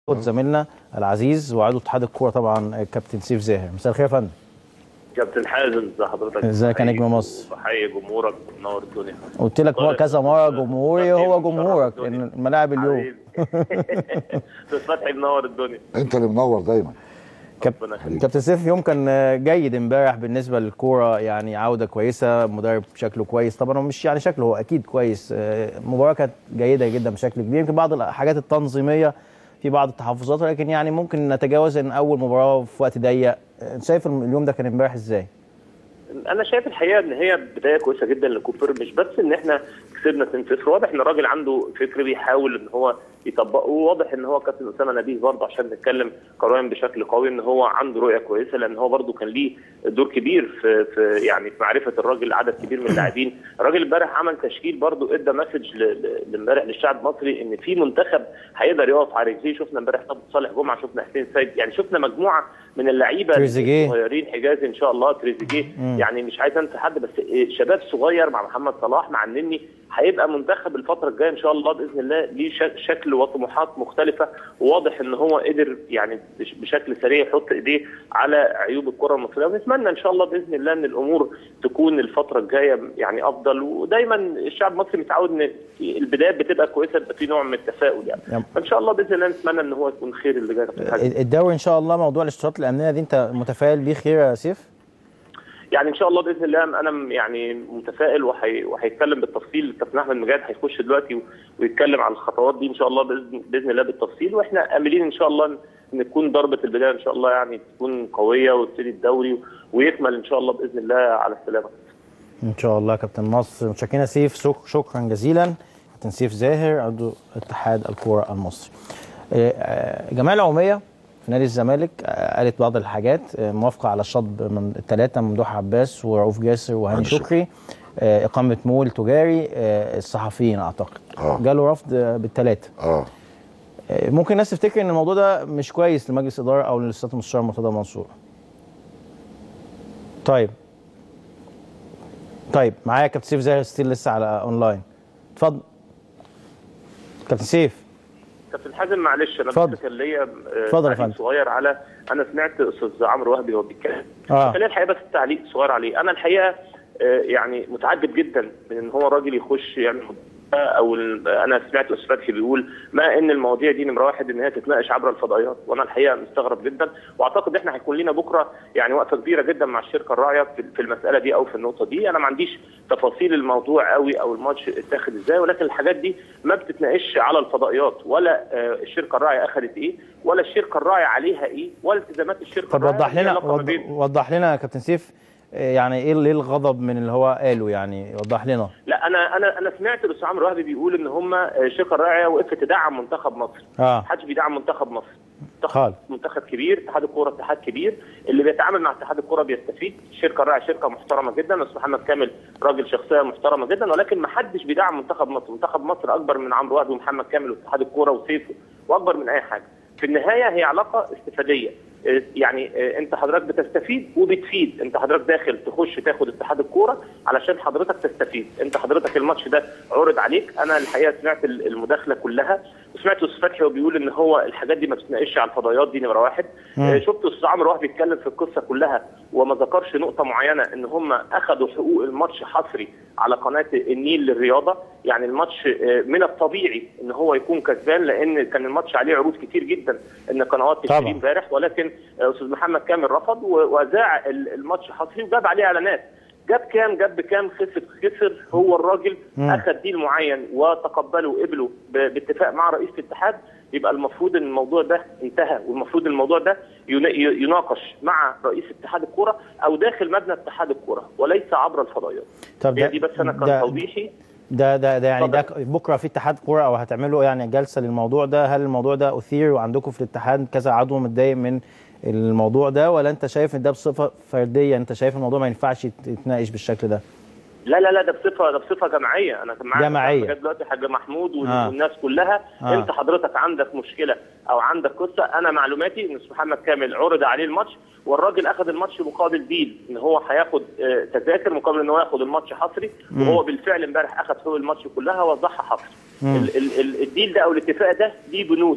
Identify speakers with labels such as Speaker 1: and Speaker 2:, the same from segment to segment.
Speaker 1: زميلنا العزيز وعضو اتحاد الكوره طبعا كابتن سيف زاهر مساء الخير يا فندم
Speaker 2: كابتن حازم ازي حضرتك
Speaker 1: ازيك يا نجم مصر
Speaker 2: بحيي جمهورك منور الدنيا
Speaker 1: قلت لك هو كذا مره جمهوري هو جمهورك إن الملاعب اليوم
Speaker 2: بس فتحي منور الدنيا
Speaker 3: انت اللي منور دايما
Speaker 1: كاب...
Speaker 2: ربنا يخليك.
Speaker 1: كابتن سيف يوم كان جيد امبارح بالنسبه للكوره يعني عوده كويسه مدرب شكله كويس طبعا هو مش يعني شكله هو اكيد كويس آه، المباراه كانت جيده جدا بشكل كبير يمكن بعض الحاجات التنظيميه في بعض التحفظات ولكن يعني ممكن نتجاوز ان اول مباراه في وقت ضيق آه، شايف اليوم ده كان امبارح ازاي؟
Speaker 2: انا شايف الحقيقه ان هي بدايه كويسه جدا لكوبر مش بس ان احنا كسبنا 2-0 واضح ان الراجل عنده فكر بيحاول ان هو يطبقه وواضح ان هو كابتن اسامه نبيه برضه عشان نتكلم قرائن بشكل قوي ان هو عنده رؤيه كويسه لان هو برضه كان ليه دور كبير في, في يعني في معرفه الراجل عدد كبير من اللاعبين الراجل امبارح عمل تشكيل برضه ادى مسج ل- ل- امبارح للشعب المصري ان في منتخب هيقدر يقف على رجليه شفنا امبارح طب صالح جمعه شفنا حسين سيد يعني شفنا مجموعه من اللعيبه
Speaker 1: تريزيجيه.
Speaker 2: الصغيرين حجازي ان شاء الله تريزيجيه يعني مش عايز انسى حد بس شباب صغير مع محمد صلاح مع النني هيبقى منتخب الفتره الجايه ان شاء الله باذن الله ليه شك- شكل وطموحات مختلفه وواضح ان هو قدر يعني بش- بشكل سريع يحط ايديه على عيوب الكره المصريه ونتمنى ان شاء الله باذن الله ان الامور تكون الفتره الجايه يعني افضل ودايما الشعب المصري متعود ان البدايات بتبقى كويسه بيبقى في نوع من التفاؤل يعني
Speaker 1: يب.
Speaker 2: فان شاء الله باذن الله نتمنى ان هو يكون خير اللي جاي في الحاجة.
Speaker 1: الدوري ان شاء الله موضوع الاشتراطات الامنيه دي انت متفائل بيه خير يا سيف؟
Speaker 2: يعني ان شاء الله باذن الله انا م- يعني متفائل وهي- وهيتكلم بالتفصيل الكابتن احمد مجاهد هيخش دلوقتي و- ويتكلم عن الخطوات دي ان شاء الله باذن باذن الله بالتفصيل واحنا املين ان شاء الله ان إن تكون ضربه البدايه ان شاء الله يعني تكون قويه وتبتدي الدوري و- ويكمل ان شاء الله باذن الله على السلامه.
Speaker 1: ان شاء الله كابتن مصر متشكرين يا سيف شك- شكرا جزيلا كابتن سيف زاهر عضو اتحاد الكوره المصري آه، آه، الجمعيه العموميه في نادي الزمالك آه، قالت بعض الحاجات آه، موافقه على الشطب من الثلاثه ممدوح عباس ورؤوف جاسر وهاني
Speaker 3: هاني شكري.
Speaker 1: شكري آه، اقامه مول تجاري آه، الصحفيين اعتقد
Speaker 3: آه.
Speaker 1: جاله رفض آه، بالثلاثه
Speaker 3: اه
Speaker 1: آه، ممكن الناس تفتكر ان الموضوع ده مش كويس لمجلس اداره او للاستاذ المستشار مرتضى منصور طيب طيب معايا كابتن سيف زاهر ستيل لسه على اونلاين اتفضل كابتن سيف
Speaker 2: كابتن حازم معلش انا
Speaker 1: اتفضل.
Speaker 2: بس كان ليا آه،
Speaker 1: اتفضل يا
Speaker 2: تعليق
Speaker 1: فندم.
Speaker 2: صغير على انا سمعت استاذ عمرو وهبي وهو بيتكلم
Speaker 1: آه.
Speaker 2: خلينا الحقيقه بس تعليق صغير عليه انا الحقيقه آه، يعني متعجب جدا من ان هو راجل يخش يعمل او ال- انا سمعت استاذ فتحي بيقول ما ان المواضيع دي نمره واحد ان هي تتناقش عبر الفضائيات وانا الحقيقه مستغرب جدا واعتقد احنا هيكون لنا بكره يعني وقفه كبيره جدا مع الشركه الراعيه في في المساله دي او في النقطه دي انا ما عنديش تفاصيل الموضوع قوي او الماتش اتاخد ازاي ولكن الحاجات دي ما بتتناقش على الفضائيات ولا آه، الشركه الراعيه اخذت ايه ولا الشركه الراعيه عليها ايه ولا التزامات الشركه
Speaker 1: طب
Speaker 2: الراعية
Speaker 1: وضح
Speaker 2: ليها
Speaker 1: لنا
Speaker 2: علاقة ما
Speaker 1: وض-
Speaker 2: بين-
Speaker 1: وضح لنا يا كابتن سيف آه، يعني ايه اللي- إيه الغضب من اللي هو قاله يعني وضح لنا
Speaker 2: لا انا انا انا سمعت الاستاذ عمرو وهبي بيقول ان هم الشركه الراعيه وقفت تدعم منتخب مصر
Speaker 1: اه
Speaker 2: محدش بيدعم منتخب مصر
Speaker 1: خالص.
Speaker 2: منتخب, منتخب كبير اتحاد الكوره اتحاد كبير اللي بيتعامل مع اتحاد الكوره بيستفيد الشركه الراعيه شركه محترمه جدا استاذ محمد كامل راجل شخصيه محترمه جدا ولكن ما حدش بيدعم منتخب مصر منتخب مصر اكبر من عمرو وهبي ومحمد كامل واتحاد الكوره وسيفه واكبر من اي حاجه في النهايه هي علاقه استفاديه إيه، يعني إيه، انت حضرتك بتستفيد وبتفيد انت حضرتك داخل تخش تاخد اتحاد الكوره علشان حضرتك تستفيد انت حضرتك الماتش ده عرض عليك انا الحقيقه سمعت ال- المداخله كلها وسمعت استاذ فتحي وهو بيقول ان هو الحاجات دي ما بتتناقش على الفضائيات دي نمره واحد آه، شفت استاذ عمرو واحد بيتكلم في القصه كلها وما ذكرش نقطه معينه ان هم اخذوا حقوق الماتش حصري على قناه النيل للرياضه يعني الماتش آه، من الطبيعي ان هو يكون كسبان لان كان الماتش عليه عروض كتير جدا ان قنوات
Speaker 1: طبعا.
Speaker 2: تشتري امبارح ولكن آه، استاذ محمد كامل رفض و- وذاع ال- الماتش حصري وجاب عليه اعلانات جاب كام جاب بكام خسر خسر هو الراجل اخذ ديل معين وتقبله وقبله ب- باتفاق مع رئيس الاتحاد يبقى المفروض ان الموضوع ده انتهى والمفروض الموضوع ده ينا- ي- يناقش مع رئيس اتحاد الكوره او داخل مبنى اتحاد الكوره وليس عبر الفضائيات
Speaker 1: طب
Speaker 2: هي
Speaker 1: ده-
Speaker 2: دي بس انا كان
Speaker 1: ده-
Speaker 2: توضيحي
Speaker 1: ده ده ده يعني ده
Speaker 2: اتفضل.
Speaker 1: بكره في اتحاد كوره او هتعملوا يعني جلسه للموضوع ده هل الموضوع ده اثير وعندكم في الاتحاد كذا عضو متضايق من الموضوع ده ولا انت شايف ان ده بصفه فرديه انت شايف الموضوع ما ينفعش يت- يتناقش بالشكل ده
Speaker 2: لا لا لا ده بصفه ده بصفه جماعيه انا كان معايا
Speaker 1: جماعية.
Speaker 2: لغاية دلوقتي حاج محمود وال-
Speaker 1: آه.
Speaker 2: والناس كلها
Speaker 1: آه.
Speaker 2: انت حضرتك عندك مشكله او عندك قصه انا معلوماتي ان أستاذ محمد كامل عرض عليه الماتش والراجل اخذ الماتش مقابل ديل ان هو هياخد آه، تذاكر مقابل ان هو ياخد الماتش حصري وهو بالفعل امبارح اخذ حقوق الماتش كلها ووزعها حصري ال- ال- ال- الديل ده او الاتفاق ده ليه بنود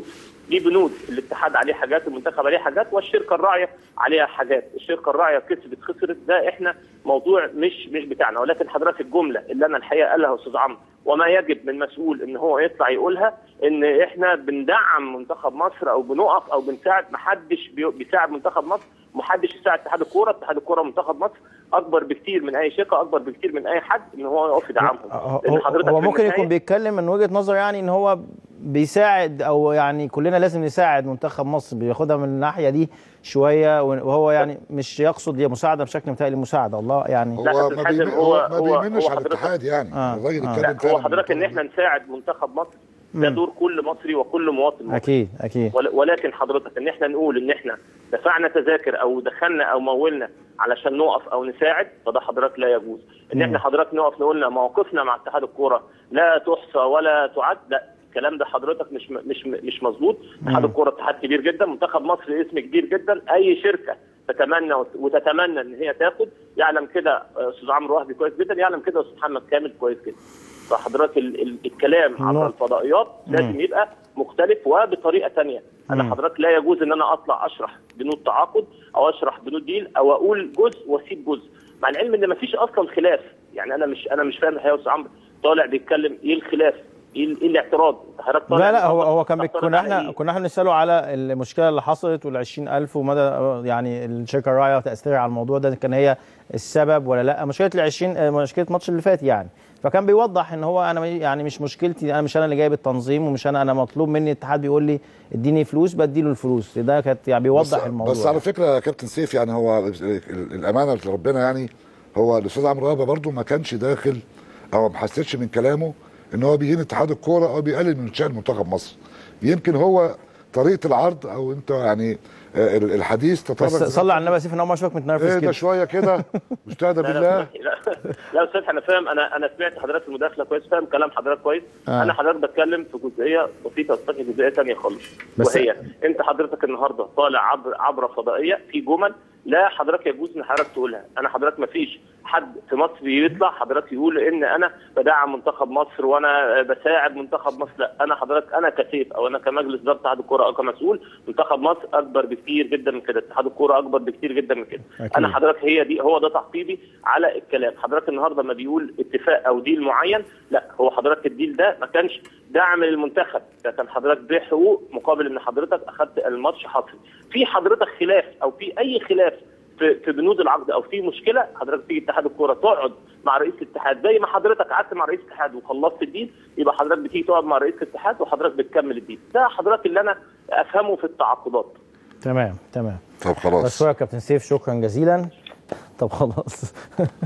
Speaker 2: دي بنود الاتحاد عليه حاجات المنتخب عليه حاجات والشركه الراعيه عليها حاجات الشركه الراعيه كسبت خسرت ده احنا موضوع مش مش بتاعنا ولكن حضرتك الجمله اللي انا الحقيقه قالها استاذ عمرو وما يجب من مسؤول ان هو يطلع يقولها ان احنا بندعم منتخب مصر او بنقف او بنساعد محدش بي- بيساعد منتخب مصر محدش يساعد اتحاد الكوره اتحاد الكوره منتخب مصر اكبر بكتير من اي شركه اكبر بكتير من اي حد ان هو يقف يدعمهم لأن
Speaker 1: هو,
Speaker 2: حضرتك
Speaker 1: هو
Speaker 2: في
Speaker 1: ممكن
Speaker 2: النهاية-
Speaker 1: يكون بيتكلم من وجهه نظر يعني ان هو بيساعد او يعني كلنا لازم نساعد منتخب مصر بياخدها من الناحيه دي شويه وهو يعني مش يقصد هي مساعده بشكل متهيألي مساعده الله يعني
Speaker 2: لا،
Speaker 3: هو
Speaker 2: كابتن
Speaker 3: ما,
Speaker 2: حازم،
Speaker 3: بيمن
Speaker 2: هو-
Speaker 3: هو ما
Speaker 2: هو-
Speaker 3: بيمنش
Speaker 2: هو
Speaker 3: على
Speaker 2: حضرتك-
Speaker 3: الاتحاد يعني
Speaker 1: آه،
Speaker 3: الراجل
Speaker 1: آه.
Speaker 3: اتكلم
Speaker 2: لا
Speaker 3: فعلا
Speaker 2: هو حضرتك ان
Speaker 3: بالطريقة
Speaker 2: احنا
Speaker 3: دي.
Speaker 2: نساعد منتخب مصر ده دور كل مصري وكل مواطن مصري
Speaker 1: اكيد اكيد
Speaker 2: ول- ولكن حضرتك ان احنا نقول ان احنا دفعنا تذاكر او دخلنا او مولنا علشان نقف او نساعد فده حضرتك لا يجوز ان احنا حضرتك نقف نقولنا مواقفنا مع اتحاد الكوره لا تحصى ولا تعد لا الكلام ده حضرتك مش م- مش م- مش مظبوط اتحاد الكوره اتحاد كبير جدا منتخب مصر اسم كبير جدا اي شركه تتمنى وت- وتتمنى ان هي تاخد يعلم كده آه، استاذ عمرو وهبي كويس جدا يعلم كده استاذ محمد كامل كويس جدا فحضرتك ال- ال- الكلام عبر
Speaker 1: نعم.
Speaker 2: الفضائيات لازم يبقى مختلف وبطريقه تانية انا
Speaker 1: مم.
Speaker 2: حضرتك لا يجوز ان انا اطلع اشرح بنود تعاقد او اشرح بنود ديل او اقول جزء واسيب جزء مع العلم ان مفيش اصلا خلاف يعني انا مش انا مش فاهم الحقيقه يا استاذ عمرو طالع بيتكلم ايه الخلاف ايه ال- إيه الاعتراض حضرتك طالع
Speaker 1: لا لا هو
Speaker 2: بتعترض-
Speaker 1: هو كان بي-
Speaker 2: بتعترض
Speaker 1: كنا
Speaker 2: على
Speaker 1: احنا
Speaker 2: إيه؟
Speaker 1: كنا احنا بنساله على المشكله اللي حصلت وال 20000 ومدى يعني الشركه الراعيه وتاثيرها على الموضوع ده كان هي السبب ولا لا مشكله ال 20 آه، مشكله الماتش اللي فات يعني فكان بيوضح ان هو انا يعني مش مشكلتي انا مش انا اللي جايب التنظيم ومش انا انا مطلوب مني الاتحاد بيقول لي اديني فلوس بديله الفلوس ده كانت يعني بيوضح
Speaker 3: بس,
Speaker 1: الموضوع
Speaker 3: بس على فكره يا كابتن سيف يعني هو ال- ال- الامانه لربنا يعني هو الاستاذ عمرو وهبه برضه ما كانش داخل او ما حسيتش من كلامه ان هو بيهين اتحاد الكوره او بيقلل من شان منتخب مصر يمكن هو طريقه العرض او انت يعني آه، ال- الحديث تطرق
Speaker 1: بس صلي على النبي يا سيف ان هو ما اشوفك متنرفز
Speaker 3: ايه ده
Speaker 1: كده
Speaker 3: شويه كده مستهدى
Speaker 2: لا لا
Speaker 3: بالله
Speaker 2: لا لا يا استاذ انا فاهم انا انا سمعت حضرتك المداخله كويس فاهم كلام حضرتك كويس
Speaker 1: آه.
Speaker 2: آه. انا حضرتك بتكلم في جزئيه بسيطه استاذ جزئيه ثانيه خالص
Speaker 1: بس-
Speaker 2: وهي انت حضرتك النهارده طالع عبر عبر فضائيه في جمل لا حضرتك يجوز ان حضرتك تقولها انا حضرتك ما فيش حد في مصر يطلع حضرتك يقول ان انا بدعم منتخب مصر وانا بساعد منتخب مصر لا انا حضرتك انا كسيف او انا كمجلس اداره اتحاد الكوره او كمسؤول منتخب مصر اكبر بكتير جدا من كده اتحاد الكوره اكبر بكتير جدا من كده
Speaker 1: أكيد.
Speaker 2: انا حضرتك هي دي هو ده تعقيبي على الكلام حضرتك النهارده ما بيقول اتفاق او ديل معين لا هو حضرتك الديل ده ما كانش دعم للمنتخب ده كان حضرتك بيع حقوق مقابل ان حضرتك اخذت الماتش حصري في حضرتك خلاف او في اي خلاف في في بنود العقد او في مشكله حضرتك تيجي اتحاد الكوره تقعد مع رئيس الاتحاد زي ما حضرتك قعدت مع رئيس الاتحاد وخلصت الديل يبقى حضرتك بتيجي تقعد مع رئيس الاتحاد وحضرتك بتكمل الديل ده حضرتك اللي انا افهمه في التعاقدات
Speaker 1: تمام تمام
Speaker 3: طب خلاص
Speaker 1: بشكرك يا كابتن سيف شكرا جزيلا طب خلاص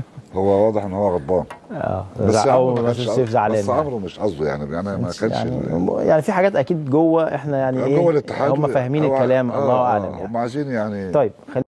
Speaker 3: هو واضح ان هو غضبان
Speaker 1: اه
Speaker 3: بس
Speaker 1: زع-
Speaker 3: عمرو
Speaker 1: أو
Speaker 3: ما
Speaker 1: بس
Speaker 3: كانش
Speaker 1: سيف زعلان
Speaker 3: بس
Speaker 1: يعني.
Speaker 3: عمرو مش قصده يعني يعني ما كانش
Speaker 1: يعني يعني في حاجات اكيد جوه احنا يعني ايه
Speaker 3: جوه الاتحاد
Speaker 1: هم فاهمين
Speaker 3: هو-
Speaker 1: الكلام
Speaker 3: آه،
Speaker 1: الله
Speaker 3: آه،
Speaker 1: اعلم
Speaker 3: هم
Speaker 1: يعني
Speaker 3: عايزين يعني
Speaker 1: طيب خلينا